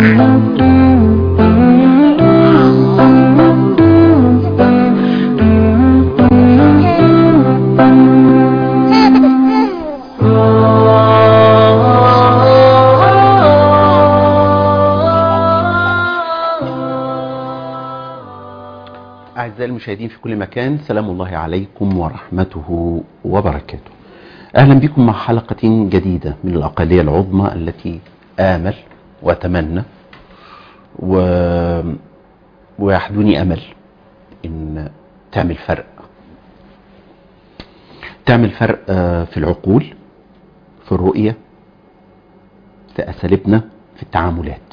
أعزائي المشاهدين في كل مكان سلام الله عليكم ورحمته وبركاته أهلا بكم مع حلقة جديدة من الأقلية العظمى التي آمل وأتمنى و... ويحدوني أمل إن تعمل فرق تعمل فرق آه، في العقول في الرؤية في أساليبنا في التعاملات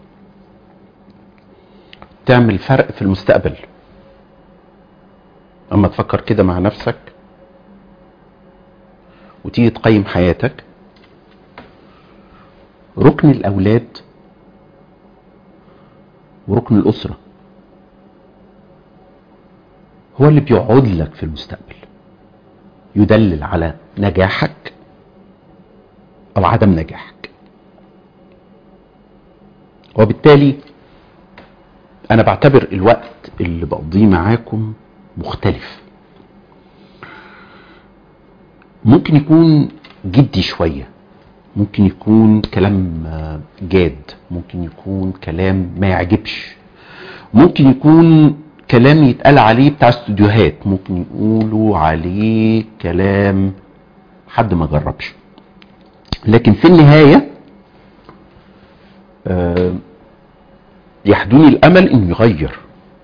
تعمل فرق في المستقبل اما تفكر كده مع نفسك وتيجي تقيم حياتك ركن الاولاد وركن الاسره هو اللي بيقعد لك في المستقبل يدلل على نجاحك او عدم نجاحك وبالتالي انا بعتبر الوقت اللي بقضيه معاكم مختلف ممكن يكون جدي شوية ممكن يكون كلام آه، جاد ممكن يكون كلام ما يعجبش ممكن يكون كلام يتقال عليه بتاع استوديوهات ممكن يقولوا عليه كلام حد ما جربش لكن في النهاية آه، يحدوني الأمل إنه يغير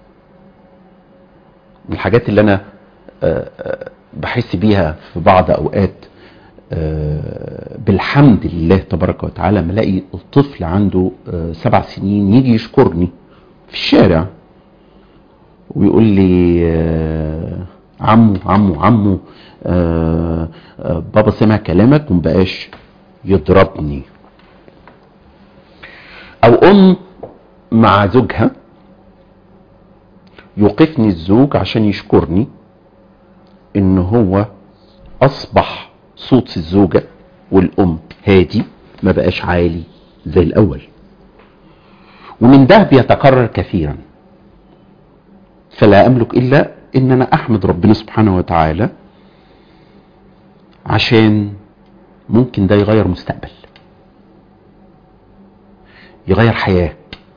من الحاجات اللي انا آه، آه، بحس بيها في بعض اوقات آه، بالحمد لله تبارك وتعالى لما الاقي الطفل عنده آه، سبع سنين يجي يشكرني في الشارع ويقول لي آه، عمو عمو عمو آه، آه، بابا سمع كلامك ومبقاش يضربني او ام مع زوجها يوقفني الزوج عشان يشكرني ان هو اصبح صوت الزوجة والام هادي ما بقاش عالي زي الاول ومن ده بيتكرر كثيرا فلا املك الا ان انا احمد ربنا سبحانه وتعالى عشان ممكن ده يغير مستقبل يغير حياه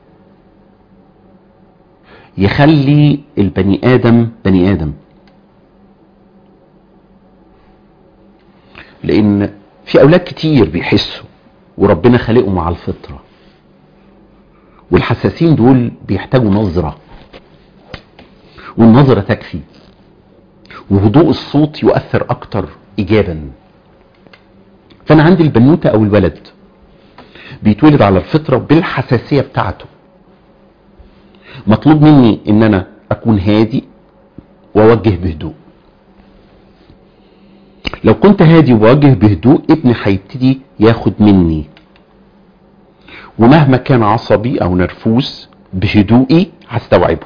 يخلي البني ادم بني ادم لان في اولاد كتير بيحسوا وربنا خلقهم على الفطره والحساسين دول بيحتاجوا نظره والنظره تكفي وهدوء الصوت يؤثر اكتر ايجابا فانا عندي البنوته او الولد بيتولد على الفطره بالحساسيه بتاعته مطلوب مني ان انا اكون هادي واوجه بهدوء لو كنت هادي ووجه بهدوء ابني هيبتدي ياخد مني ومهما كان عصبي او نرفوز بهدوئي هستوعبه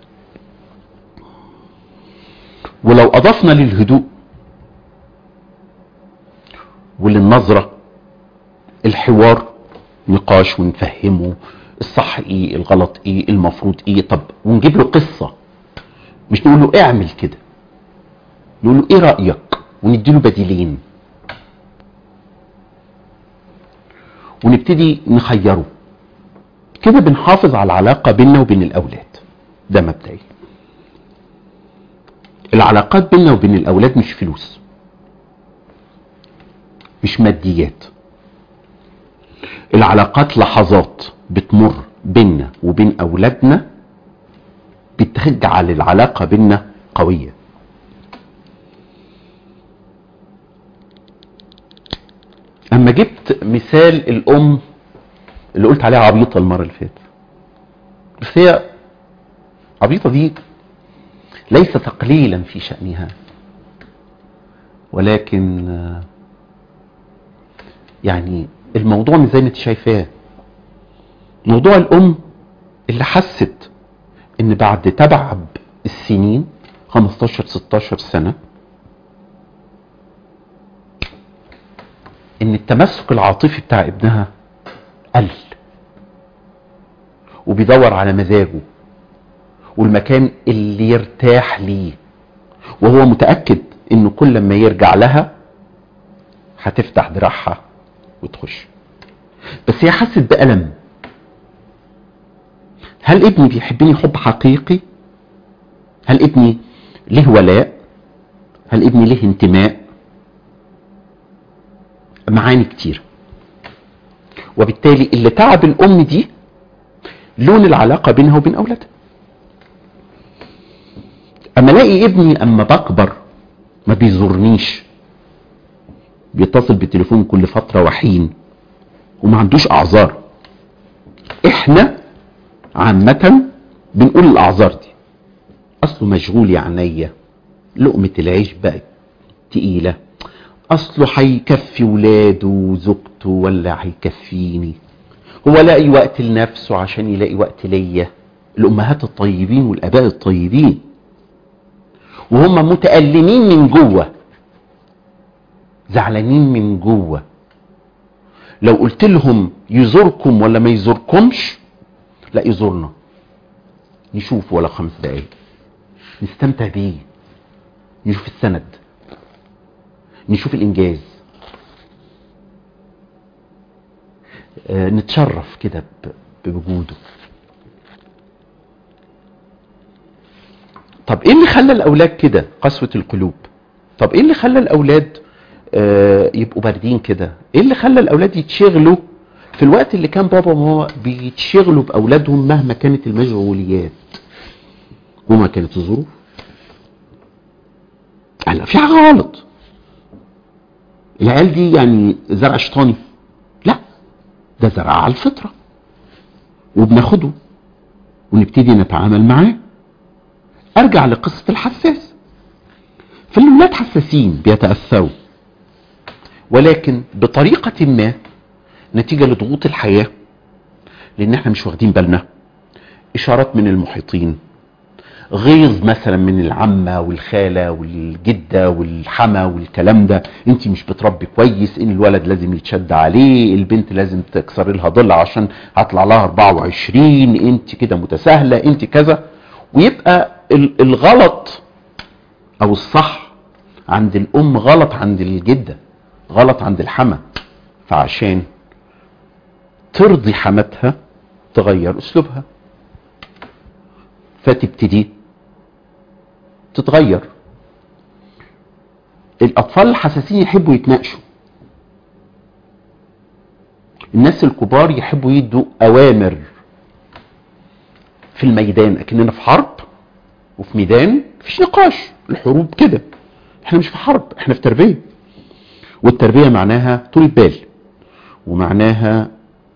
ولو اضفنا للهدوء وللنظرة الحوار نقاش ونفهمه الصح ايه الغلط ايه المفروض ايه طب ونجيب له قصة مش نقول له اعمل كده نقول له ايه رأيك ونديله بديلين ونبتدي نخيره كده بنحافظ على العلاقة بيننا وبين الأولاد ده مبدئي العلاقات بيننا وبين الأولاد مش فلوس مش ماديات العلاقات لحظات بتمر بيننا وبين أولادنا بتجعل العلاقة بيننا قوية اما جبت مثال الام اللي قلت عليها عبيطه المره اللي فاتت بس هي عبيطه دي ليس تقليلا في شانها ولكن آه، يعني الموضوع مش زي ما انت شايفاه موضوع الام اللي حست ان بعد تبعب السنين 15 16 سنه ان التمسك العاطفي بتاع ابنها قل وبيدور على مزاجه والمكان اللي يرتاح ليه وهو متأكد انه كل ما يرجع لها هتفتح دراعها وتخش بس هي حست بألم هل ابني بيحبني حب حقيقي هل ابني له ولاء هل ابني له انتماء معاني كتير وبالتالي اللي تعب الام دي لون العلاقه بينها وبين اولادها اما الاقي ابني اما بكبر ما بيزورنيش بيتصل بالتليفون كل فتره وحين وما عندوش اعذار احنا عامه بنقول الاعذار دي اصله مشغول يا عينيا لقمه العيش بقت تقيله اصله هيكفي ولاده وزوجته ولا هيكفيني هو لاقي وقت لنفسه عشان يلاقي وقت ليا الامهات الطيبين والاباء الطيبين وهم متألمين من جوه زعلانين من جوه لو قلت لهم يزوركم ولا ما يزوركمش لا يزورنا نشوف ولا خمس دقايق نستمتع بيه نشوف السند نشوف الانجاز آه، نتشرف كده ب- بوجوده طب ايه اللي خلى الاولاد كده قسوة القلوب طب ايه اللي خلى الاولاد آه، يبقوا باردين كده ايه اللي خلى الاولاد يتشغلوا في الوقت اللي كان بابا وماما بيتشغلوا باولادهم مهما كانت المشغوليات وما كانت الظروف لا في حاجه غلط العيال دي يعني زرع شيطاني لا ده زرع على الفطره وبناخده ونبتدي نتعامل معاه ارجع لقصه الحساس فالولاد حساسين بيتاثروا ولكن بطريقه ما نتيجه لضغوط الحياه لان احنا مش واخدين بالنا اشارات من المحيطين غيظ مثلا من العمه والخاله والجده والحما والكلام ده انت مش بتربي كويس ان الولد لازم يتشد عليه البنت لازم تكسري لها ضلع عشان هطلع لها 24 انت كده متساهله انت كذا ويبقى ال- الغلط او الصح عند الام غلط عند الجده غلط عند الحما فعشان ترضي حماتها تغير اسلوبها فتبتدي تتغير الاطفال الحساسين يحبوا يتناقشوا الناس الكبار يحبوا يدوا اوامر في الميدان اكننا في حرب وفي ميدان مفيش نقاش الحروب كده احنا مش في حرب احنا في تربيه والتربيه معناها طول بال ومعناها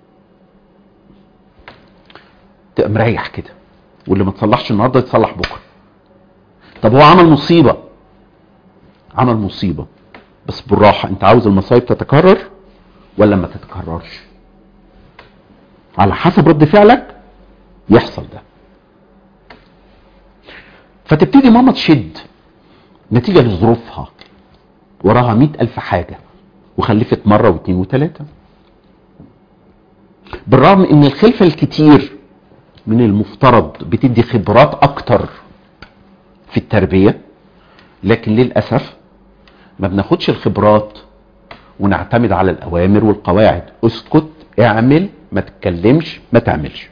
تبقى مريح كده واللي ما تصلحش النهارده يتصلح بكره طب هو عمل مصيبه عمل مصيبه بس بالراحه انت عاوز المصايب تتكرر ولا ما تتكررش على حسب رد فعلك يحصل ده فتبتدي ماما تشد نتيجة لظروفها وراها مئة ألف حاجة وخلفت مرة واثنين وثلاثة بالرغم ان الخلفة الكتير من المفترض بتدي خبرات اكتر في التربية لكن للأسف ما بناخدش الخبرات ونعتمد على الأوامر والقواعد اسكت اعمل ما تتكلمش ما تعملش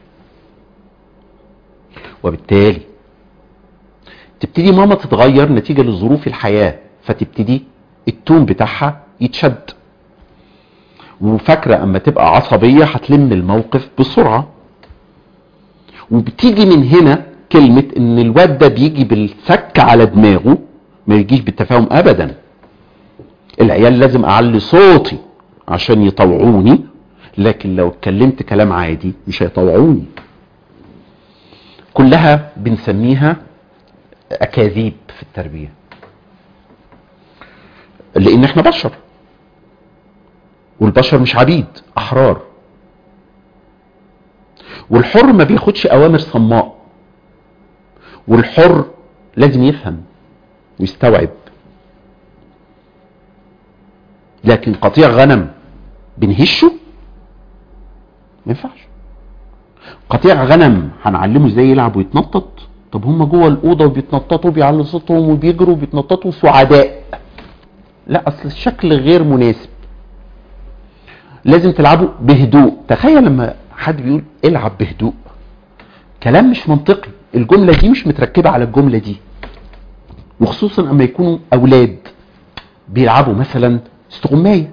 وبالتالي تبتدي ماما تتغير نتيجة لظروف الحياة فتبتدي التون بتاعها يتشد وفاكرة اما تبقى عصبية هتلم الموقف بسرعة وبتيجي من هنا كلمة ان الواد ده بيجي بالسك على دماغه ما يجيش بالتفاهم ابدا العيال لازم اعلي صوتي عشان يطوعوني لكن لو اتكلمت كلام عادي مش هيطوعوني كلها بنسميها اكاذيب في التربيه لان احنا بشر والبشر مش عبيد احرار والحر ما بياخدش اوامر صماء والحر لازم يفهم ويستوعب لكن قطيع غنم بنهشه ما ينفعش قطيع غنم هنعلمه ازاي يلعب ويتنطط طب هم جوه الاوضه وبيتنططوا بيعلوا صوتهم وبيجروا وبيتنططوا سعداء لا اصل الشكل غير مناسب لازم تلعبوا بهدوء تخيل لما حد بيقول العب بهدوء كلام مش منطقي الجمله دي مش متركبه على الجمله دي وخصوصا اما يكونوا اولاد بيلعبوا مثلا استغمايه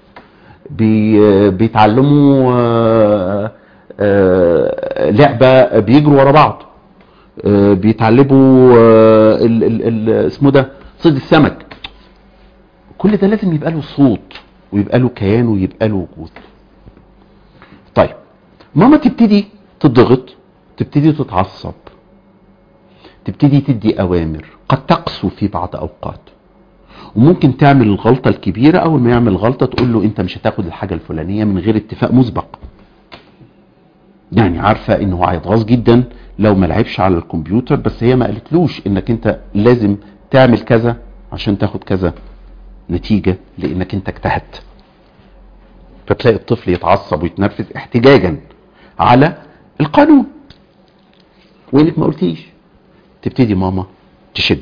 بي بيتعلموا آه، آه، لعبه بيجروا ورا بعض آه، بيتعلموا آه، ال- ال- ال- اسمه ده صيد السمك كل ده لازم يبقى له صوت ويبقى له كيان ويبقى له وجود طيب ماما تبتدي تضغط تبتدي تتعصب تبتدي تدي اوامر قد تقسو في بعض اوقات وممكن تعمل الغلطة الكبيرة اول ما يعمل غلطة تقول له انت مش هتاخد الحاجة الفلانية من غير اتفاق مسبق يعني عارفة انه هيتغاظ جدا لو ما لعبش على الكمبيوتر بس هي ما قالتلوش انك انت لازم تعمل كذا عشان تاخد كذا نتيجة لانك انت اجتهدت فتلاقي الطفل يتعصب ويتنرفز احتجاجا على القانون وانك ما قلتيش تبتدي ماما تشد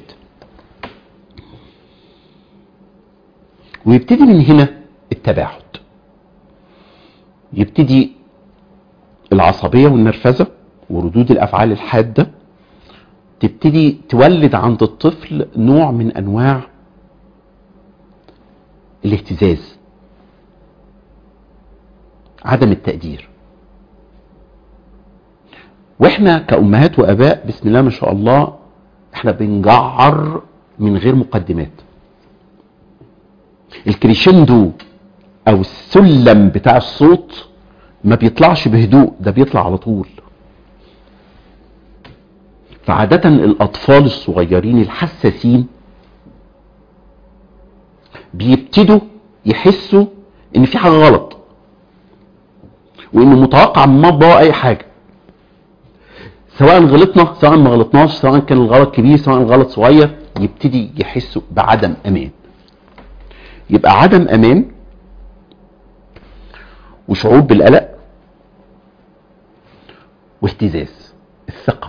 ويبتدي من هنا التباعد يبتدي العصبية والنرفزة وردود الأفعال الحادة تبتدي تولد عند الطفل نوع من أنواع الاهتزاز عدم التقدير واحنا كأمهات وآباء بسم الله ما شاء الله احنا بنجعر من غير مقدمات الكريشندو او السلم بتاع الصوت ما بيطلعش بهدوء ده بيطلع على طول فعادة الأطفال الصغيرين الحساسين بيبتدوا يحسوا إن في حاجة غلط وإنه متوقع من بابا أي حاجة سواء غلطنا سواء ما غلطناش سواء كان الغلط كبير سواء الغلط صغير يبتدي يحسوا بعدم أمان يبقى عدم أمان وشعور بالقلق واهتزاز الثقة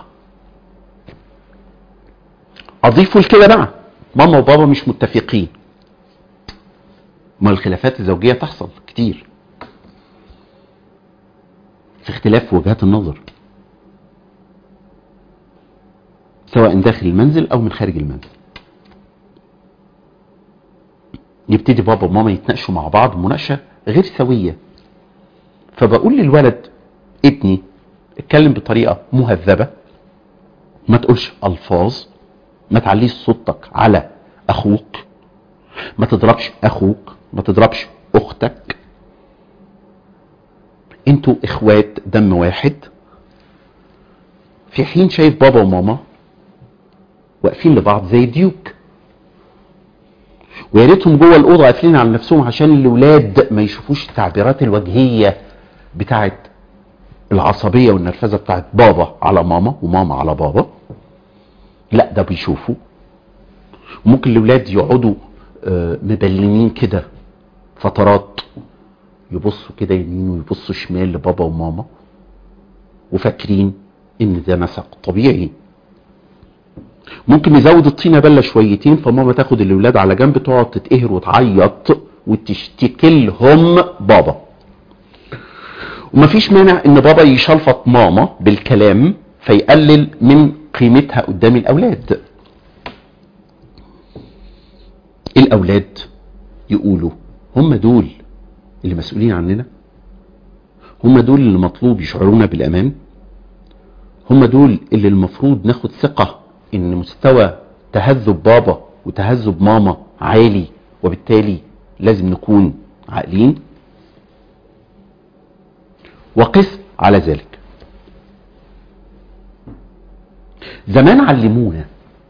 أضيفوا لكده بقى ماما وبابا مش متفقين ما الخلافات الزوجية تحصل كتير في اختلاف في وجهات النظر سواء داخل المنزل أو من خارج المنزل يبتدي بابا وماما يتناقشوا مع بعض مناقشة غير سوية فبقول للولد ابني اتكلم بطريقة مهذبة ما تقولش ألفاظ ما تعليش صوتك على أخوك ما تضربش أخوك ما تضربش أختك انتوا اخوات دم واحد في حين شايف بابا وماما واقفين لبعض زي ديوك ويا ريتهم جوه الاوضه قافلين على نفسهم عشان الاولاد ما يشوفوش التعبيرات الوجهيه بتاعت العصبيه والنرفزه بتاعت بابا على ماما وماما على بابا لا ده بيشوفوا ممكن الاولاد يقعدوا آه، مبلمين كده فترات يبصوا كده يمين ويبصوا شمال لبابا وماما وفاكرين ان ده نسق طبيعي ممكن نزود الطينه بله شويتين فماما تاخد الاولاد على جنب تقعد تتقهر وتعيط وتشتكي لهم بابا ومفيش مانع ان بابا يشلفط ماما بالكلام فيقلل من قيمتها قدام الاولاد الاولاد يقولوا هم دول اللي مسؤولين عننا هم دول اللي مطلوب يشعرونا بالامان هم دول اللي المفروض ناخد ثقة ان مستوى تهذب بابا وتهذب ماما عالي وبالتالي لازم نكون عاقلين وقس على ذلك زمان علمونا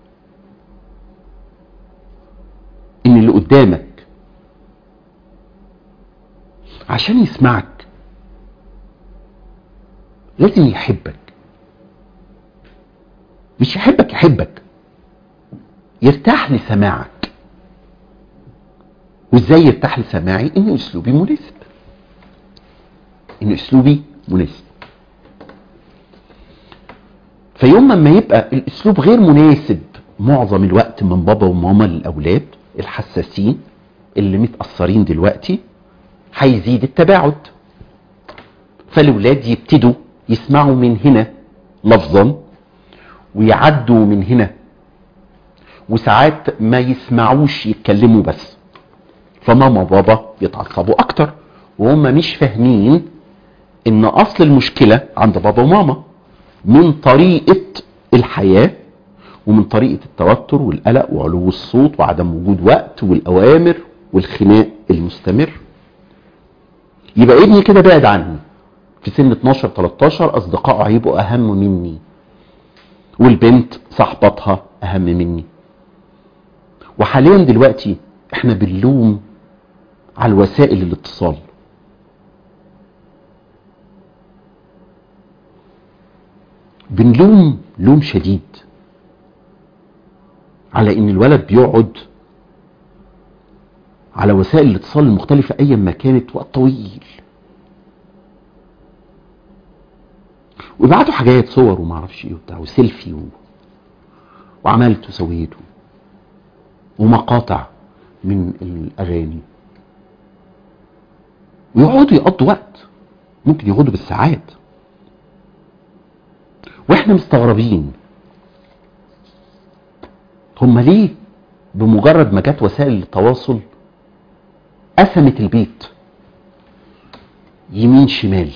ان اللي قدامك عشان يسمعك لازم يحبك مش يحبك يحبك يرتاح لسماعك وازاي يرتاح لسماعي ان اسلوبي مناسب ان اسلوبي مناسب فيوم ما يبقى الاسلوب غير مناسب معظم الوقت من بابا وماما للاولاد الحساسين اللي متاثرين دلوقتي هيزيد التباعد فالاولاد يبتدوا يسمعوا من هنا لفظا ويعدوا من هنا وساعات ما يسمعوش يتكلموا بس فماما وبابا يتعصبوا اكتر وهم مش فاهمين ان اصل المشكله عند بابا وماما من طريقه الحياه ومن طريقه التوتر والقلق وعلو الصوت وعدم وجود وقت والاوامر والخناق المستمر يبقى ابني كده بعد عني في سن 12 13 اصدقائه هيبقوا اهم مني والبنت صاحبتها اهم مني وحاليا دلوقتي احنا بنلوم على وسائل الاتصال بنلوم لوم شديد على ان الولد بيقعد على وسائل الاتصال المختلفة ايا ما كانت وقت طويل ويبعتوا حاجات صور وما اعرفش ايه وبتاع وسيلفي و... وعملت وسويت ومقاطع من الاغاني ويقعدوا يقضوا وقت ممكن يقعدوا بالساعات واحنا مستغربين هم ليه بمجرد ما جت وسائل التواصل قسمت البيت يمين شمال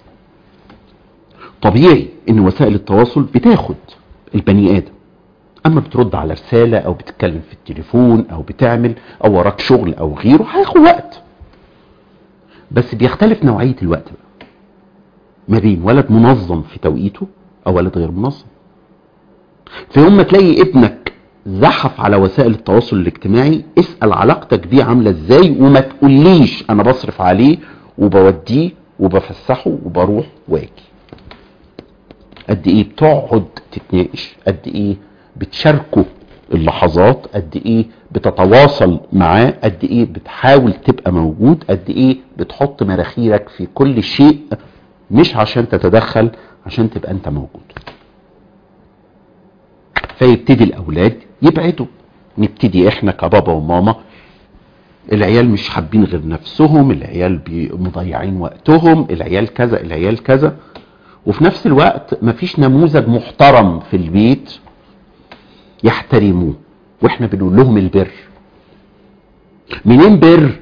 طبيعي ان وسائل التواصل بتاخد البني ادم اما بترد على رسالة او بتتكلم في التليفون او بتعمل او وراك شغل او غيره هياخد وقت بس بيختلف نوعية الوقت بقى ما بين ولد منظم في توقيته او ولد غير منظم فيوم ما تلاقي ابنك زحف على وسائل التواصل الاجتماعي اسأل علاقتك بيه عاملة ازاي وما تقوليش انا بصرف عليه وبوديه وبفسحه وبروح واجي قد ايه بتقعد تتناقش قد ايه بتشاركه اللحظات قد ايه بتتواصل معاه قد ايه بتحاول تبقى موجود قد ايه بتحط مراخيرك في كل شيء مش عشان تتدخل عشان تبقى انت موجود فيبتدي الاولاد يبعدوا نبتدي احنا كبابا وماما العيال مش حابين غير نفسهم العيال بي- مضيعين وقتهم العيال كذا العيال كذا وفي نفس الوقت مفيش نموذج محترم في البيت يحترموه واحنا بنقول لهم البر منين بر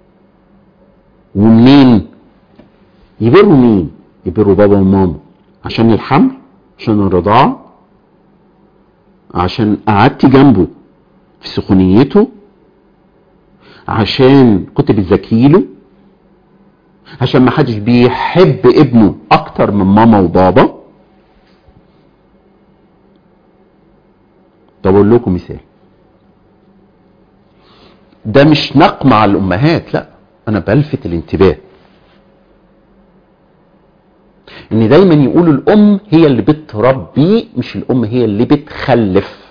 ومنين يبروا مين يبروا بابا وماما عشان الحمل عشان الرضاعة عشان قعدتي جنبه في سخونيته عشان كنت بتذاكيله عشان ما حدش بيحب ابنه اكتر من ماما وبابا طب اقول لكم مثال ده مش نقم على الامهات لا انا بلفت الانتباه ان دايما يقولوا الام هي اللي بتربي مش الام هي اللي بتخلف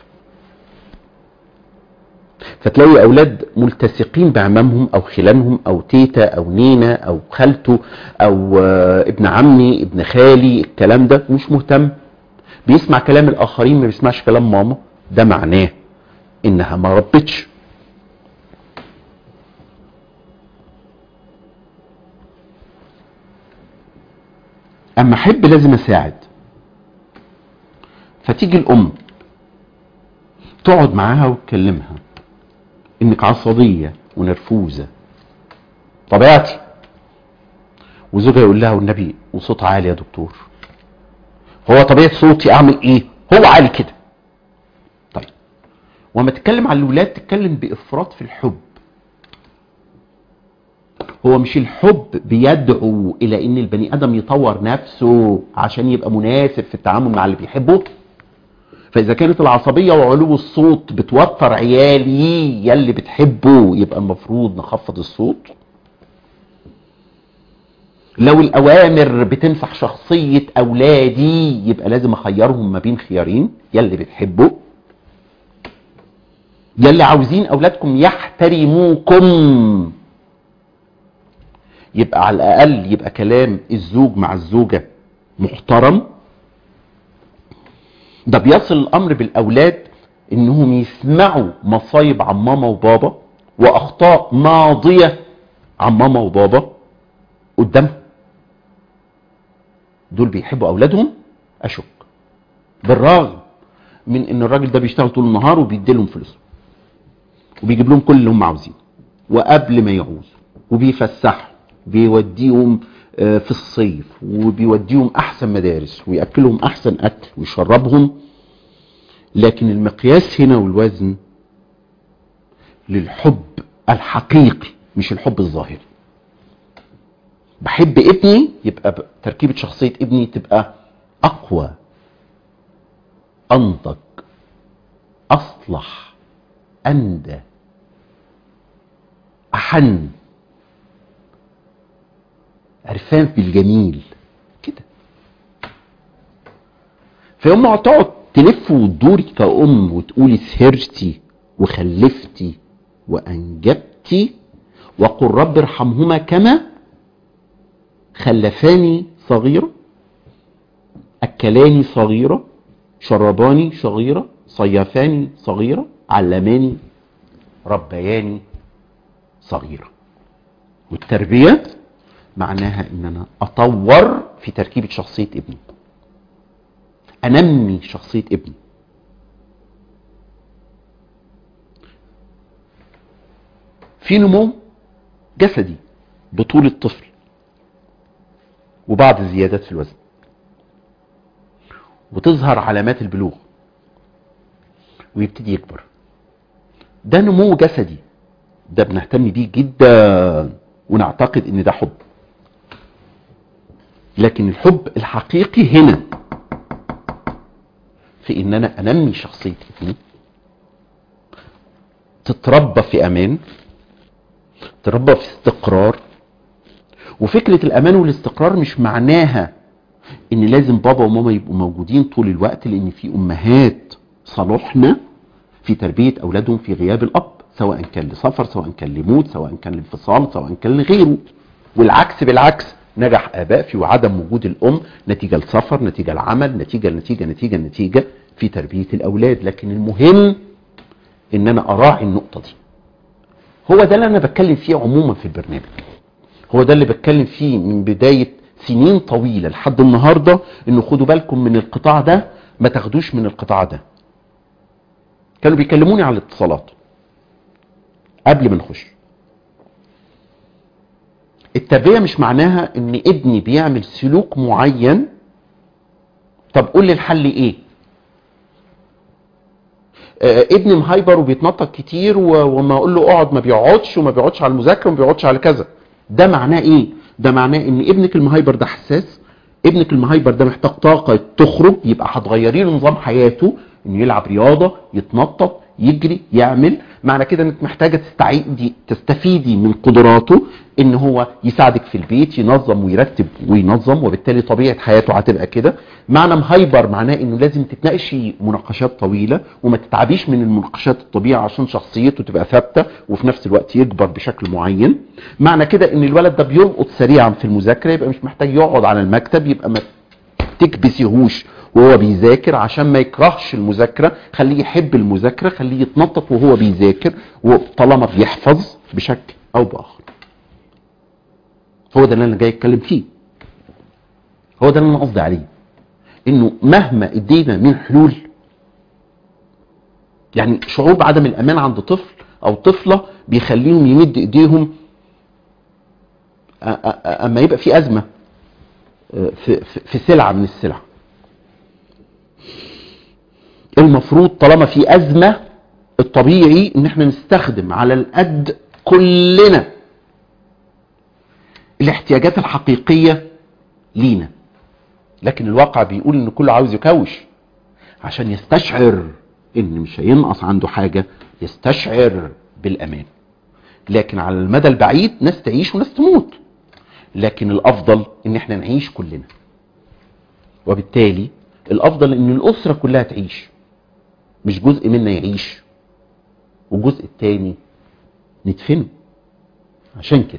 فتلاقي اولاد ملتصقين بعمامهم او خلانهم او تيتا او نينا او خالته او آه، ابن عمي ابن خالي الكلام ده مش مهتم بيسمع كلام الاخرين ما بيسمعش كلام ماما ده معناه انها ما ربتش اما احب لازم اساعد فتيجي الام تقعد معاها وتكلمها انك عصبية ونرفوزة طبيعتي وزوجها يقول لها والنبي وصوت عالي يا دكتور هو طبيعة صوتي اعمل ايه هو عالي كده طيب وما تتكلم عن الاولاد تتكلم بافراط في الحب هو مش الحب بيدعو الى ان البني ادم يطور نفسه عشان يبقى مناسب في التعامل مع اللي بيحبه فاذا كانت العصبيه وعلو الصوت بتوتر عيالي يلي بتحبه يبقى المفروض نخفض الصوت لو الاوامر بتنفع شخصيه اولادي يبقى لازم اخيرهم ما بين خيارين يلي بتحبه يلي عاوزين اولادكم يحترموكم يبقى على الاقل يبقى كلام الزوج مع الزوجه محترم ده بيصل الامر بالاولاد انهم يسمعوا مصايب عن ماما وبابا واخطاء ماضيه عن ماما وبابا قدامهم دول بيحبوا اولادهم اشك بالرغم من ان الراجل ده بيشتغل طول النهار وبيدي لهم فلوس وبيجيب لهم كل اللي هم عاوزينه وقبل ما يعوزوا وبيفسحوا بيوديهم آه، في الصيف وبيوديهم احسن مدارس وياكلهم احسن اكل ويشربهم لكن المقياس هنا والوزن للحب الحقيقي مش الحب الظاهري بحب ابني يبقى ب- تركيبة شخصية ابني تبقى أقوى أنضج أصلح أندى أحن عرفان بالجميل كده فيوم ما تقعد تلف وتدوري كأم وتقولي سهرتي وخلفتي وأنجبتي وقل رب ارحمهما كما خلفاني صغيرة أكلاني صغيرة شرباني صغيرة صيفاني صغيرة علماني ربياني صغيرة والتربية معناها ان انا اطور في تركيبة شخصية ابني انمي شخصية ابني في نمو جسدي بطول الطفل وبعض الزيادات في الوزن وتظهر علامات البلوغ ويبتدي يكبر ده نمو جسدي ده بنهتم بيه جدا ونعتقد ان ده حب لكن الحب الحقيقي هنا في ان انا انمي شخصية ابني تتربى في امان تربى في استقرار وفكرة الامان والاستقرار مش معناها ان لازم بابا وماما يبقوا موجودين طول الوقت لان في امهات صالحنا في تربية اولادهم في غياب الاب سواء كان لسفر سواء كان لموت سواء كان لانفصال سواء كان لغيره والعكس بالعكس نجح اباء في عدم وجود الام نتيجة لسفر نتيجة لعمل نتيجة نتيجة نتيجة نتيجة في تربية الاولاد لكن المهم ان انا اراعي النقطة دي هو ده اللي انا بتكلم فيه عموما في البرنامج هو ده اللي بتكلم فيه من بداية سنين طويلة لحد النهاردة انه خدوا بالكم من القطاع ده ما تاخدوش من القطاع ده كانوا بيكلموني على الاتصالات قبل ما نخش التربية مش معناها ان ابني بيعمل سلوك معين طب قول لي الحل ايه آه، ابني مهايبر وبيتنطط كتير و- وما اقول له اقعد ما بيقعدش وما بيقعدش على المذاكره وما بيقعدش على كذا ده معناه ايه ده معناه ان ابنك المهايبر ده حساس ابنك المهايبر ده محتاج طاقه تخرج يبقى هتغيري له نظام حياته انه يلعب رياضه يتنطط يجري يعمل معنى كده انك محتاجه تستعيدي تستفيدي من قدراته ان هو يساعدك في البيت ينظم ويرتب وينظم وبالتالي طبيعه حياته هتبقى كده معنى مهايبر معناه انه لازم تتناقشي مناقشات طويله وما تتعبيش من المناقشات الطبيعيه عشان شخصيته تبقى ثابته وفي نفس الوقت يكبر بشكل معين معنى كده ان الولد ده بيلقط سريعا في المذاكره يبقى مش محتاج يقعد على المكتب يبقى ما تكبسيهوش وهو بيذاكر عشان ما يكرهش المذاكره خليه يحب المذاكره خليه يتنطط وهو بيذاكر وطالما بيحفظ بشكل او باخر هو ده اللي انا جاي اتكلم فيه هو ده اللي انا قصدي عليه انه مهما ادينا من حلول يعني شعور بعدم الامان عند طفل او طفله بيخليهم يمد ايديهم أ- أ- أ- اما يبقى في ازمه آه، في في- في سلعه من السلع المفروض طالما في ازمه الطبيعي ان احنا نستخدم على القد كلنا الاحتياجات الحقيقيه لينا لكن الواقع بيقول ان كله عاوز يكوش عشان يستشعر ان مش هينقص عنده حاجه يستشعر بالامان لكن على المدى البعيد ناس تعيش وناس تموت لكن الافضل ان احنا نعيش كلنا وبالتالي الافضل ان الاسره كلها تعيش مش جزء منا يعيش والجزء التاني ندفنه عشان كده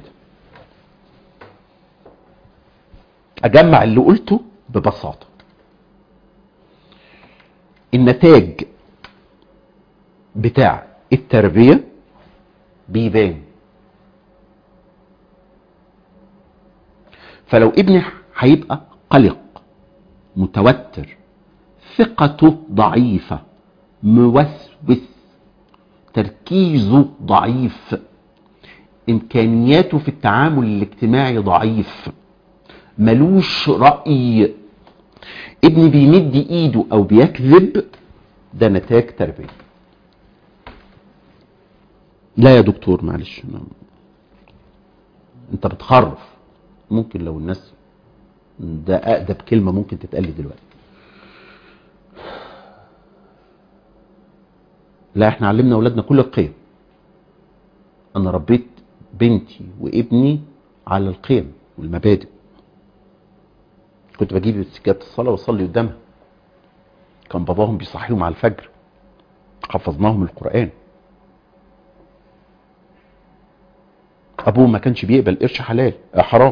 اجمع اللي قلته ببساطه النتاج بتاع التربية بيبان فلو ابني هيبقى قلق متوتر ثقته ضعيفة موسوس تركيزه ضعيف امكانياته في التعامل الاجتماعي ضعيف ملوش رأي ابني بيمد ايده او بيكذب ده نتاج تربية لا يا دكتور معلش أنا- انت بتخرف ممكن لو الناس ده اقدب كلمة ممكن تتقال لي دلوقتي لا احنا علمنا اولادنا كل القيم انا ربيت بنتي وابني على القيم والمبادئ كنت بجيب سجادة الصلاة واصلي قدامها كان باباهم بيصحيهم على الفجر حفظناهم القرآن ابوه ما كانش بيقبل قرش حلال آه حرام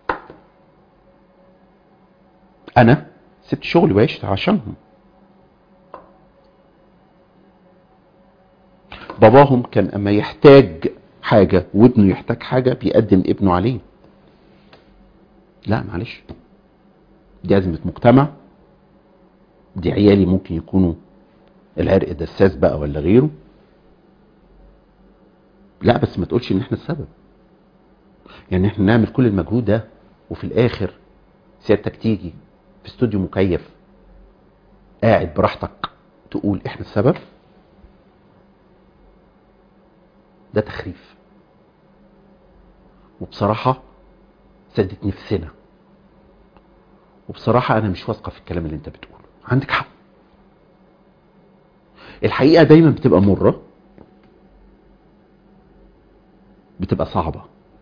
انا سبت شغلي وعشت عشانهم باباهم كان اما يحتاج حاجة وابنه يحتاج حاجة بيقدم ابنه عليه لا معلش دي أزمة مجتمع دي عيالي ممكن يكونوا العرق دساس بقى ولا غيره لا بس ما تقولش ان احنا السبب يعني احنا نعمل كل المجهود ده وفي الاخر سيادتك تيجي في استوديو مكيف قاعد براحتك تقول احنا السبب ده تخريف وبصراحة سدت نفسنا وبصراحة أنا مش واثقة في الكلام اللي أنت بتقوله عندك حق الحقيقة دايما بتبقى مرة بتبقى صعبة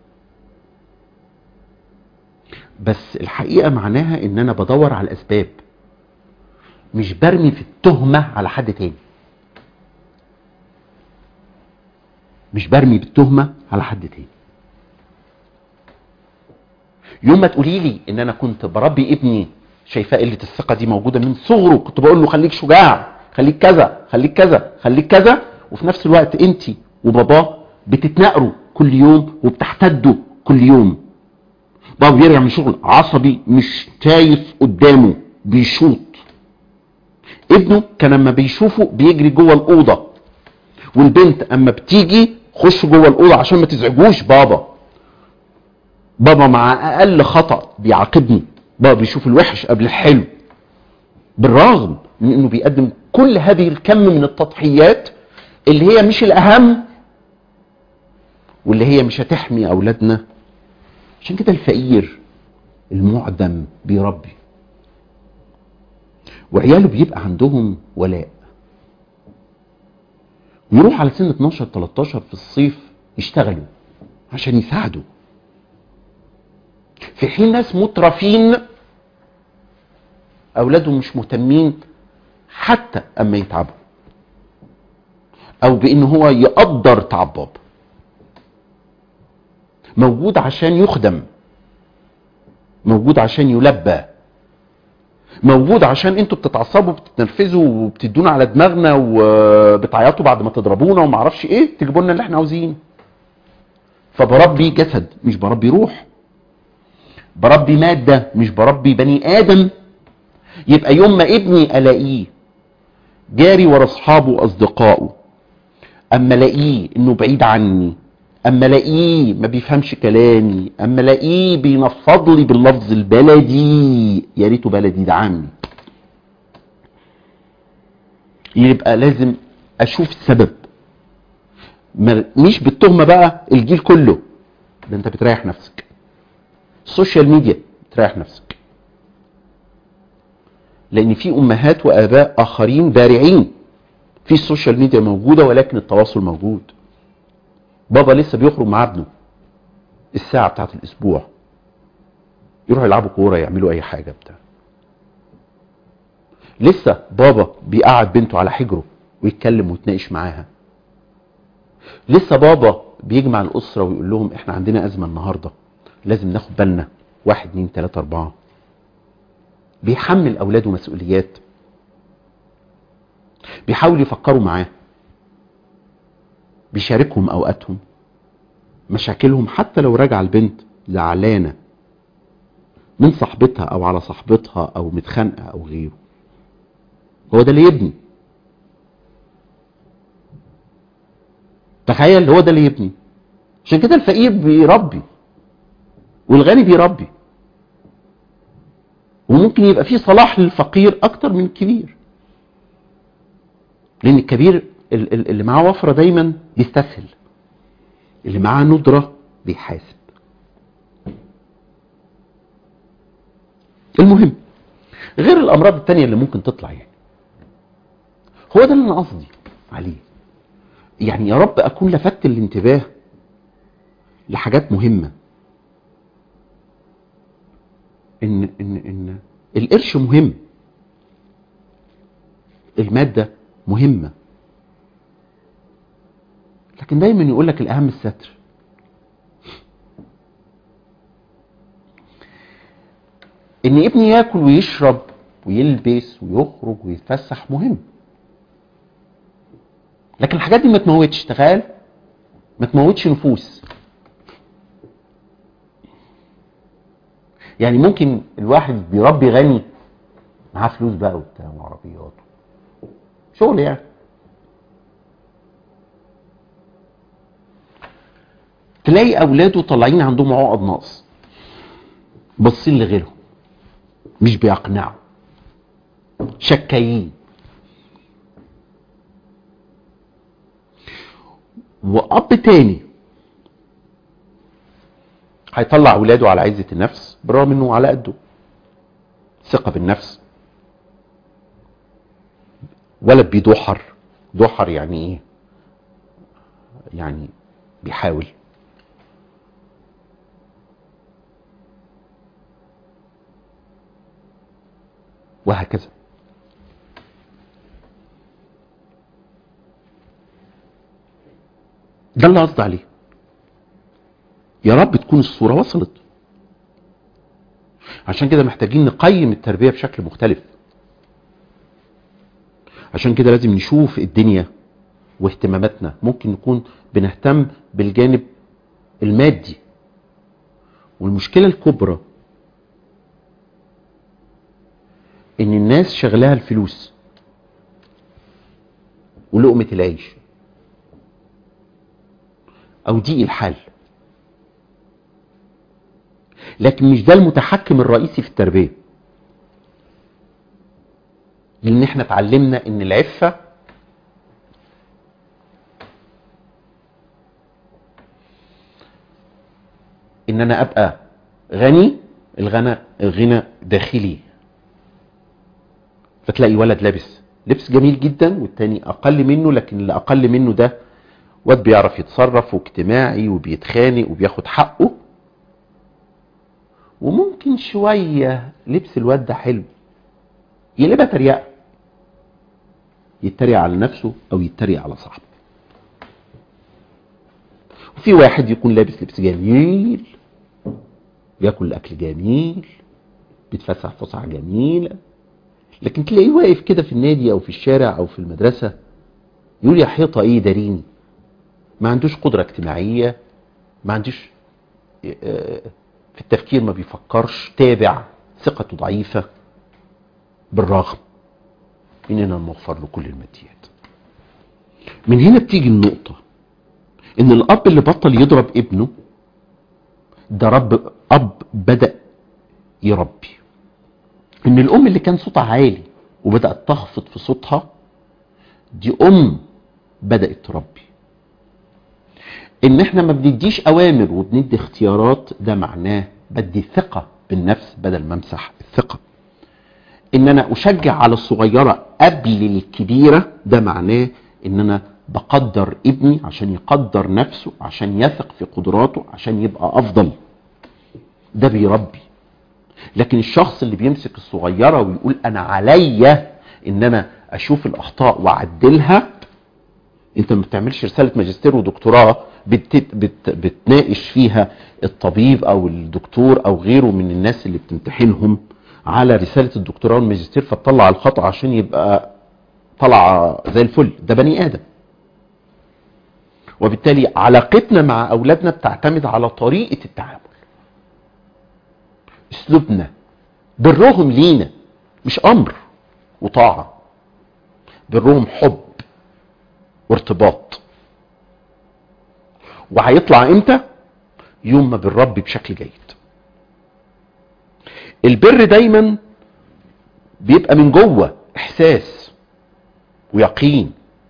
بس الحقيقة معناها ان انا بدور على الاسباب مش برمي في التهمة على حد تاني مش برمي بالتهمة على حد تاني يوم ما تقولي لي ان انا كنت بربي ابني شايفاه قله الثقه دي موجوده من صغره كنت بقول له خليك شجاع خليك كذا خليك كذا خليك كذا وفي نفس الوقت انت وباباه بتتناقروا كل يوم وبتحتدوا كل يوم بابا بيرجع من شغل عصبي مش شايف قدامه بيشوط ابنه كان لما بيشوفه بيجري جوه الاوضه والبنت اما بتيجي خش جوه الاوضه عشان ما تزعجوش بابا بابا مع اقل خطا بيعاقبني بابا بيشوف الوحش قبل الحلو بالرغم من انه بيقدم كل هذه الكم من التضحيات اللي هي مش الاهم واللي هي مش هتحمي اولادنا عشان كده الفقير المعدم بيربي وعياله بيبقى عندهم ولاء يروح على سن 12 13 في الصيف يشتغلوا عشان يساعدوا في حين ناس مترفين اولادهم مش مهتمين حتى اما يتعبوا او بان هو يقدر تعب بابا موجود عشان يخدم موجود عشان يلبى موجود عشان انتوا بتتعصبوا وبتتنرفزوا وبتدونا على دماغنا وبتعيطوا بعد ما تضربونا وما اعرفش ايه تجيبوا لنا اللي احنا عاوزينه فبربي جسد مش بربي روح بربي مادة مش بربي بني آدم يبقى يوم ما ابني ألاقيه جاري ورا أصحابه وأصدقائه أما ألاقيه إنه بعيد عني أما ألاقيه ما بيفهمش كلامي أما ألاقيه بينفض لي باللفظ البلدي يا ريته بلدي ده عامي يبقى لازم أشوف السبب ما- مش بالتهمة بقى الجيل كله ده أنت بتريح نفسك السوشيال ميديا تريح نفسك لان في امهات واباء اخرين بارعين في السوشيال ميديا موجوده ولكن التواصل موجود بابا لسه بيخرج مع ابنه الساعه بتاعت الاسبوع يروحوا يلعبوا كوره يعملوا اي حاجه بتاع لسه بابا بيقعد بنته على حجره ويتكلم ويتناقش معاها لسه بابا بيجمع الاسره ويقول لهم احنا عندنا ازمه النهارده لازم ناخد بالنا واحد اتنين تلاته اربعه بيحمل اولاده مسؤوليات بيحاولوا يفكروا معاه بيشاركهم اوقاتهم مشاكلهم حتى لو راجعه البنت زعلانه من صاحبتها او على صاحبتها او متخانقه او غيره هو ده اللي يبني تخيل هو ده اللي يبني عشان كده الفقير بيربي والغني بيربي وممكن يبقى فيه صلاح للفقير اكتر من الكبير لان الكبير ال- ال- اللي معاه وفره دايما بيستسهل اللي معاه ندره بيحاسب المهم غير الامراض التانية اللي ممكن تطلع يعني هو ده اللي انا قصدي عليه يعني يا رب اكون لفت الانتباه لحاجات مهمه ان ان ان القرش مهم الماده مهمه لكن دايما يقول لك الاهم الستر ان ابني ياكل ويشرب ويلبس ويخرج ويتفسح مهم لكن الحاجات دي ما تموتش تخيل ما تموتش نفوس يعني ممكن الواحد بيربي غني معاه فلوس بقى وبتاع وعربيات شغل يعني تلاقي اولاده طالعين عندهم عقد نقص باصين لغيرهم مش بيقنعوا شكايين واب تاني هيطلع اولاده على عزه النفس بالرغم انه على قده ثقه بالنفس ولد بيدحر دحر يعني ايه يعني بيحاول وهكذا ده اللي قصدي عليه يا رب تكون الصورة وصلت عشان كده محتاجين نقيم التربية بشكل مختلف عشان كده لازم نشوف الدنيا واهتماماتنا ممكن نكون بنهتم بالجانب المادي والمشكلة الكبرى ان الناس شغلها الفلوس ولقمة العيش او ضيق الحال لكن مش ده المتحكم الرئيسي في التربية لان احنا اتعلمنا ان العفة ان انا ابقى غني الغنى الغنى داخلي فتلاقي ولد لابس لبس جميل جدا والتاني اقل منه لكن اللي اقل منه ده واد بيعرف يتصرف واجتماعي وبيتخانق وبياخد حقه وممكن شوية لبس الواد ده حلو يقلبها تريقة يتريق على نفسه او يتريق على صاحبه وفي واحد يكون لابس لبس جميل بياكل اكل جميل بيتفسح فسحه جميله لكن تلاقيه واقف كده في النادي او في الشارع او في المدرسه يقول يا حيطه ايه داريني ما عندوش قدره اجتماعيه ما عندوش آه، في التفكير ما بيفكرش تابع ثقته ضعيفه بالرغم اننا نوفر له كل الماديات من هنا بتيجي النقطه ان الاب اللي بطل يضرب ابنه ده رب اب بدا يربي ان الام اللي كان صوتها عالي وبدات تخفض في صوتها دي ام بدات تربي ان احنا ما بنديش اوامر وبندي اختيارات ده معناه بدي ثقه بالنفس بدل ما امسح الثقه ان انا اشجع على الصغيره قبل الكبيره ده معناه ان انا بقدر ابني عشان يقدر نفسه عشان يثق في قدراته عشان يبقى افضل ده بيربي لكن الشخص اللي بيمسك الصغيره ويقول انا عليا ان انا اشوف الاخطاء واعدلها انت ما بتعملش رساله ماجستير ودكتوراه بت بت بتناقش فيها الطبيب او الدكتور او غيره من الناس اللي بتمتحنهم على رساله الدكتوراه والماجستير فتطلع الخطا عشان يبقى طالعه زي الفل ده بني ادم وبالتالي علاقتنا مع اولادنا بتعتمد على طريقه التعامل اسلوبنا برهم لينا مش امر وطاعه برهم حب وارتباط وهيطلع امتى يوم ما بالرب بشكل جيد البر دايما بيبقى من جوه احساس ويقين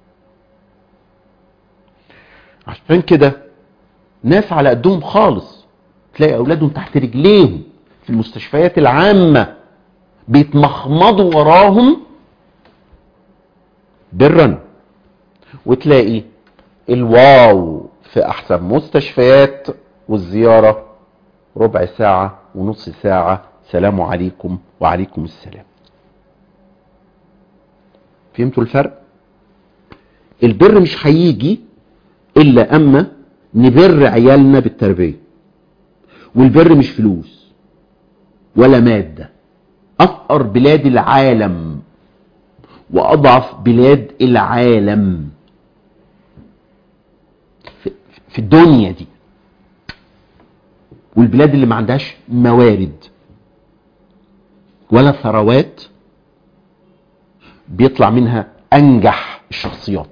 عشان كده ناس على قدهم خالص تلاقي اولادهم تحت رجليهم في المستشفيات العامه بيتمخمضوا وراهم برا وتلاقي الواو في احسن مستشفيات والزياره ربع ساعه ونص ساعه سلام عليكم وعليكم السلام فهمتوا الفرق البر مش هيجي الا اما نبر عيالنا بالتربيه والبر مش فلوس ولا ماده افقر بلاد العالم واضعف بلاد العالم في- في الدنيا دي والبلاد اللي ما عندهاش موارد ولا ثروات بيطلع منها انجح الشخصيات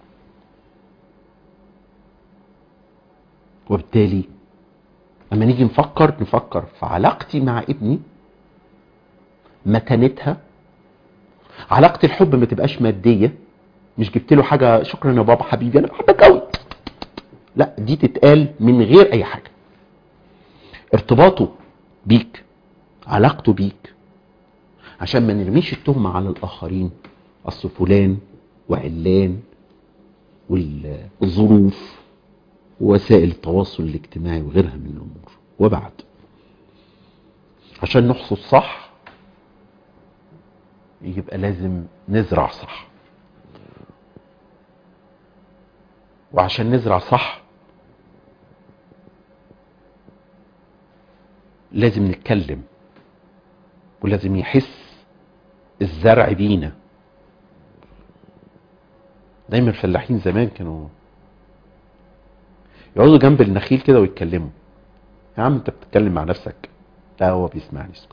وبالتالي لما نيجي نفكر نفكر في علاقتي مع ابني متانتها علاقة الحب ما تبقاش مادية مش جبت له حاجة شكرا يا بابا حبيبي انا بحبك قوي لا دي تتقال من غير اي حاجة ارتباطه بيك علاقته بيك عشان ما نرميش التهمة على الآخرين أصل فلان وعلان والظروف ووسائل التواصل الاجتماعي وغيرها من الأمور وبعد عشان نحصد صح يبقى لازم نزرع صح وعشان نزرع صح لازم نتكلم ولازم يحس الزرع بينا دايما الفلاحين زمان كانوا يقعدوا جنب النخيل كده ويتكلموا يا عم انت بتتكلم مع نفسك لا هو بيسمعني اسكت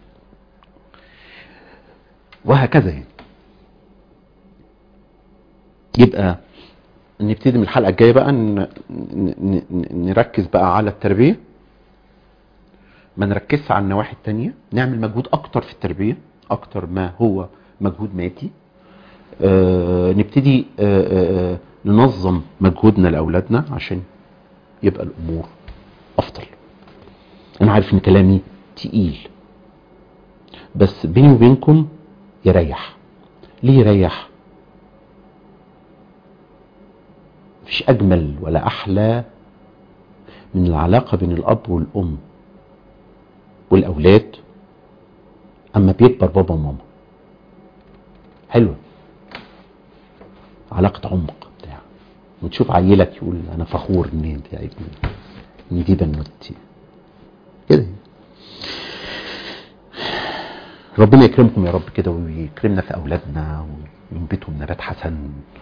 وهكذا يعني يبقى نبتدي من الحلقه الجايه بقى ن- ن- ن- نركز بقى على التربيه ما نركزش على النواحي التانية نعمل مجهود اكتر في التربيه اكتر ما هو مجهود مادي آه نبتدي آه آه ننظم مجهودنا لاولادنا عشان يبقى الامور افضل انا عارف ان كلامي تقيل بس بيني وبينكم يريح ليه يريح مفيش اجمل ولا احلى من العلاقه بين الاب والام والاولاد اما بيكبر بابا وماما حلوه علاقه عمق بتاع وتشوف عيلك يقول انا فخور ان انت يا ابني ان دي بنوتي كده ربنا يكرمكم يا رب كده ويكرمنا في اولادنا وينبتهم نبات حسن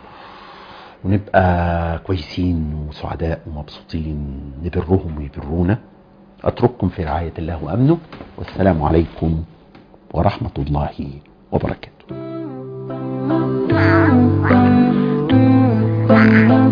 ونبقى كويسين وسعداء ومبسوطين نبرهم ويبرونا اترككم في رعايه الله وامنه والسلام عليكم ورحمه الله وبركاته Thank you.